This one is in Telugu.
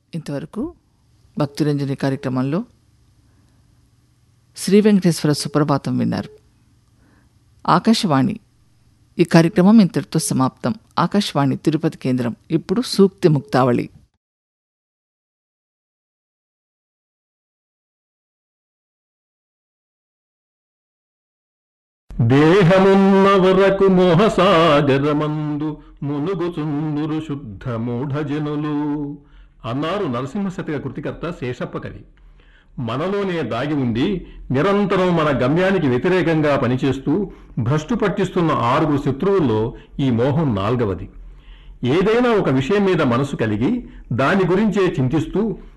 ఇంతవరకు భక్తిరంజని కార్యక్రమంలో శ్రీ వెంకటేశ్వర సుప్రభాతం విన్నారు ఆకాశవాణి ఈ కార్యక్రమం ఇంతటితో సమాప్తం ఆకాశవాణి తిరుపతి కేంద్రం ఇప్పుడు సూక్తి ముక్తావళి దేహమున్న వరకు మోహసాగరమందు మునుగుచుందురు శుద్ధ మూఢజనులు అన్నారు నరసింహశతక కృతికర్త శేషప్ప కవి మనలోనే దాగి ఉండి నిరంతరం మన గమ్యానికి వ్యతిరేకంగా పనిచేస్తూ భ్రష్టు పట్టిస్తున్న ఆరుగురు శత్రువుల్లో ఈ మోహం నాల్గవది ఏదైనా ఒక విషయం మీద మనసు కలిగి దాని గురించే చింతిస్తూ